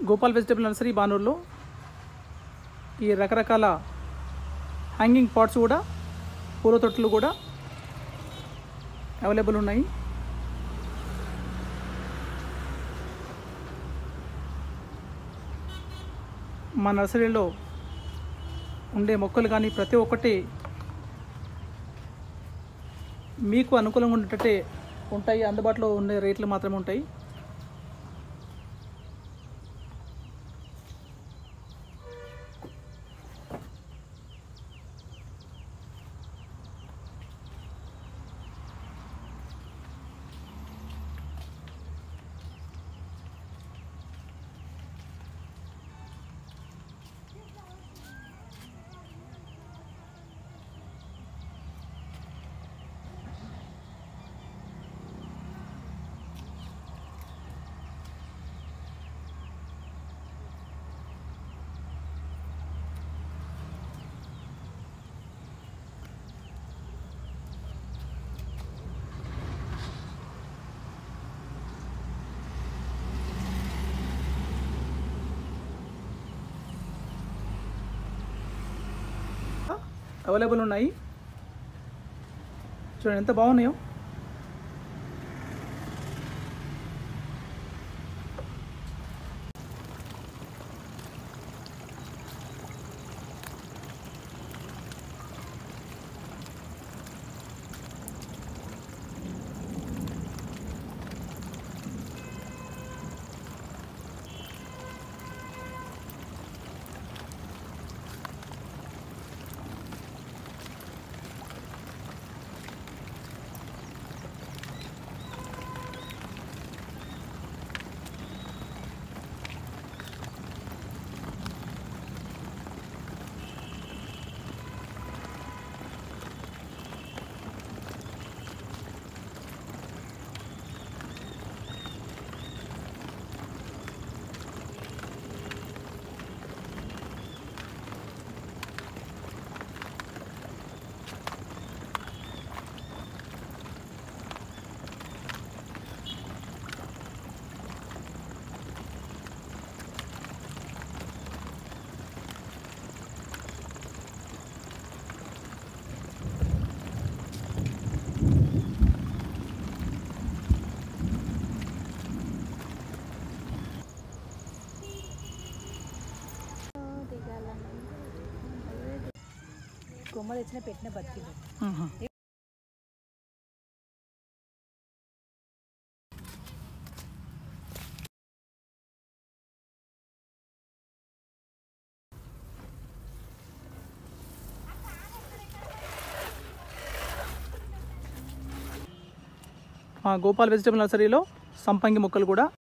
Gopal vegetable nursery బానూరులో ఈ రకరకాల hanging pots కూడా పూల తొట్లు కూడా అవైలబుల్ ఉన్నాయి మా నర్సరీలో ఉండే మొక్కలు కానీ ప్రతి ఒక్కటి మీకు అనుకూలంగా ఉండేటట్టే ఉంటాయి అందుబాటులో ఉండే రేట్లు మాత్రమే ఉంటాయి అవైలబుల్ ఉన్నాయి చూడండి ఎంత బాగున్నాయో కొమ్మ తెచ్చిన పెట్టిన బతికింది ఆహా. మా గోపాల్ వెజిటబుల్ నర్సరీలో సంపంగి మొక్కలు కూడా